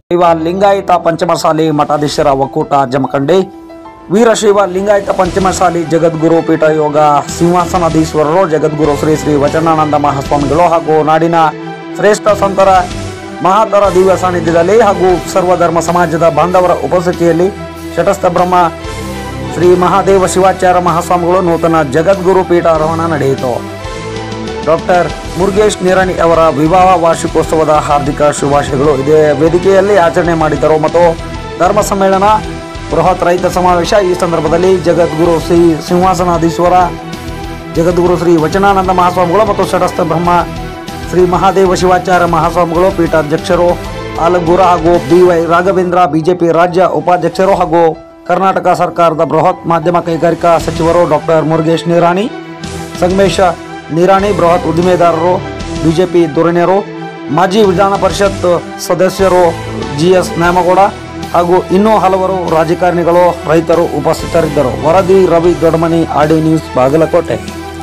ವೀರಶೈವ ಲಿಂಗಾಯತ ಪಂಚಮಸಾಲಿ ಮಠಾಧೀಶರ ಒಕ್ಕೂಟ ಜಮಖಂಡಿ ವೀರಶೈವ ಲಿಂಗಾಯತ ಪಂಚಮಸಾಲಿ ಜಗದ್ಗುರು ಪೀಠ ಯೋಗ ಸಿಂಹಾಸನಾಧೀಶ್ವರರು ಜಗದ್ಗುರು ಶ್ರೀ ಶ್ರೀ ವಚನಾನಂದ ಮಹಾಸ್ವಾಮಿಗಳು ಹಾಗೂ ನಾಡಿನ ಶ್ರೇಷ್ಠ ಸಂತರ ಮಹಾತರ ದಿವ್ಯ ಸಾನ್ನಿಧ್ಯದಲ್ಲಿ ಹಾಗೂ ಸರ್ವಧರ್ಮ ಸಮಾಜದ ಬಾಂಧವರ ಉಪಸ್ಥಿತಿಯಲ್ಲಿ ಶಟಸ್ಥ ಬ್ರಹ್ಮ ಶ್ರೀ ಮಹಾದೇವ ಶಿವಾಚಾರ್ಯ ಮಹಾಸ್ವಾಮಿಗಳು ನೂತನ ಜಗದ್ಗುರು ಪೀಠಾರೋಹಣ ನಡೆಯಿತು ಡಾಕ್ಟರ್ ಮುರುಗೇಶ್ ನಿರಾಣಿ ಅವರ ವಿವಾಹ ವಾರ್ಷಿಕೋತ್ಸವದ ಹಾರ್ದಿಕ ಶುಭಾಶಯಗಳು ಇದೇ ವೇದಿಕೆಯಲ್ಲಿ ಆಚರಣೆ ಮಾಡಿದ್ದರು ಮತ್ತು ಧರ್ಮ ಸಮ್ಮೇಳನ ಬೃಹತ್ ರೈತ ಸಮಾವೇಶ ಈ ಸಂದರ್ಭದಲ್ಲಿ ಜಗದ್ಗುರು ಶ್ರೀ ಸಿಂಹಾಸನಾಧೀಶ್ವರ ಜಗದ್ಗುರು ಶ್ರೀ ವಚನಾನಂದ ಮಹಾಸ್ವಾಮಿಗಳು ಮತ್ತು ಷಡಸ್ಥ ಬ್ರಹ್ಮ ಶ್ರೀ ಮಹಾದೇವ ಶಿವಾಚಾರ್ಯ ಮಹಾಸ್ವಾಮಿಗಳು ಪೀಠಾಧ್ಯಕ್ಷರು ಆಲಗೂರ ಹಾಗೂ ಬಿ ವೈ ರಾಘವೇಂದ್ರ ಬಿಜೆಪಿ ರಾಜ್ಯ ಉಪಾಧ್ಯಕ್ಷರು ಹಾಗೂ ಕರ್ನಾಟಕ ಸರ್ಕಾರದ ಬೃಹತ್ ಮಾಧ್ಯಮ ಕೈಗಾರಿಕಾ ಸಚಿವರು ಡಾಕ್ಟರ್ ಮುರುಗೇಶ್ ನಿರಾಣಿ ಸಂಗಮೇಶ ನಿರಾಣಿ ಬೃಹತ್ ಉದ್ದಿಮೆದಾರರು ಬಿಜೆಪಿ ಧೋರಣೆಯರು ಮಾಜಿ ವಿಧಾನ ಪರಿಷತ್ ಸದಸ್ಯರು ಜಿ ಎಸ್ ನ್ಯಾಮಗೌಡ ಹಾಗೂ ಇನ್ನೂ ಹಲವರು ರಾಜಕಾರಣಿಗಳು ರೈತರು ಉಪಸ್ಥಿತರಿದ್ದರು ವರದಿ ರವಿ ದೊಡ್ಮನಿ ಆಡಿ ನ್ಯೂಸ್ ಬಾಗಲಕೋಟೆ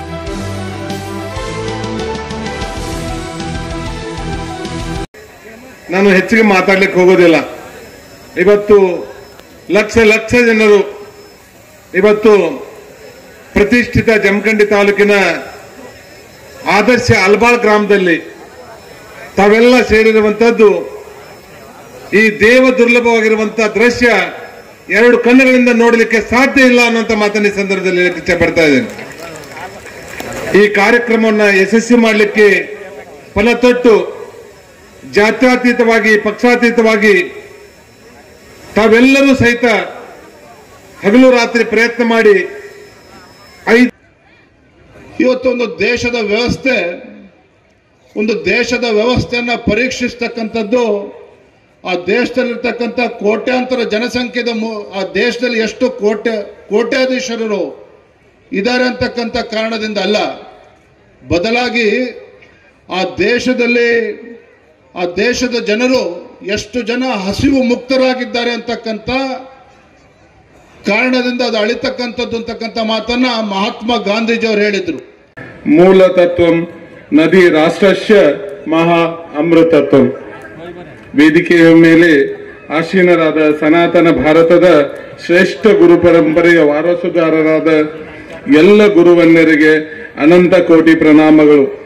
ನಾನು ಹೆಚ್ಚಿಗೆ ಮಾತಾಡ್ಲಿಕ್ಕೆ ಹೋಗೋದಿಲ್ಲ ಇವತ್ತು ಲಕ್ಷ ಲಕ್ಷ ಜನರು ಇವತ್ತು ಪ್ರತಿಷ್ಠಿತ ಜಮಖಂಡಿ ತಾಲೂಕಿನ ಆದರ್ಶ ಅಲ್ಬಾಳ್ ಗ್ರಾಮದಲ್ಲಿ ತಾವೆಲ್ಲ ಸೇರಿರುವಂತದ್ದು ಈ ದೇವ ದುರ್ಲಭವಾಗಿರುವಂತಹ ದೃಶ್ಯ ಎರಡು ಕಣ್ಣುಗಳಿಂದ ನೋಡಲಿಕ್ಕೆ ಸಾಧ್ಯ ಇಲ್ಲ ಅನ್ನುವಂತ ಮಾತನ್ನ ಈ ಸಂದರ್ಭದಲ್ಲಿ ಹೇಳಕ್ಕೆ ಇಚ್ಛೆ ಪಡ್ತಾ ಇದ್ದೇನೆ ಈ ಕಾರ್ಯಕ್ರಮವನ್ನ ಯಶಸ್ವಿ ಮಾಡಲಿಕ್ಕೆ ಫಲತೊಟ್ಟು ಜಾತ್ಯತೀತವಾಗಿ ಪಕ್ಷಾತೀತವಾಗಿ ತಾವೆಲ್ಲರೂ ಸಹಿತ ಹಗಲು ರಾತ್ರಿ ಪ್ರಯತ್ನ ಮಾಡಿ ಐದು ಇವತ್ತೊಂದು ದೇಶದ ವ್ಯವಸ್ಥೆ ಒಂದು ದೇಶದ ವ್ಯವಸ್ಥೆಯನ್ನ ಪರೀಕ್ಷಿಸ್ತಕ್ಕಂಥದ್ದು ಆ ದೇಶದಲ್ಲಿರ್ತಕ್ಕಂಥ ಕೋಟ್ಯಾಂತರ ಜನಸಂಖ್ಯೆದ ಮು- ಆ ದೇಶದಲ್ಲಿ ಎಷ್ಟು ಕೋಟ್ಯ ಕೋಟ್ಯಾಧೀಶರು ಇದ್ದಾರೆ ಅಂತಕ್ಕಂಥ ಕಾರಣದಿಂದ ಅಲ್ಲ ಬದಲಾಗಿ ಆ ದೇಶದಲ್ಲಿ ಆ ದೇಶದ ಜನರು ಎಷ್ಟು ಜನ ಹಸಿವು ಮುಕ್ತರಾಗಿದ್ದಾರೆ ಅಂತಕ್ಕಂಥ ಕಾರಣದಿಂದ ಅದು ಅಳಿತಕ್ಕಂಥದ್ದು ಅಂತಕ್ಕಂಥ ಮಾತನ್ನ ಮಹಾತ್ಮ ಗಾಂಧೀಜಿಯವರು ಹೇಳಿದ್ರು ಮೂಲ ತತ್ವಂ ನದಿ ರಾಷ್ಟ್ರಸ್ಯ ಮಹಾ ಅಮೃತತ್ವಂ ವೇದಿಕೆಯ ಮೇಲೆ ಆಸೀನರಾದ ಸನಾತನ ಭಾರತದ ಶ್ರೇಷ್ಠ ಗುರು ಪರಂಪರೆಯ ವಾರಸುದಾರರಾದ ಎಲ್ಲ ಗುರುವನ್ಯರಿಗೆ ಅನಂತ ಕೋಟಿ ಪ್ರಣಾಮಗಳು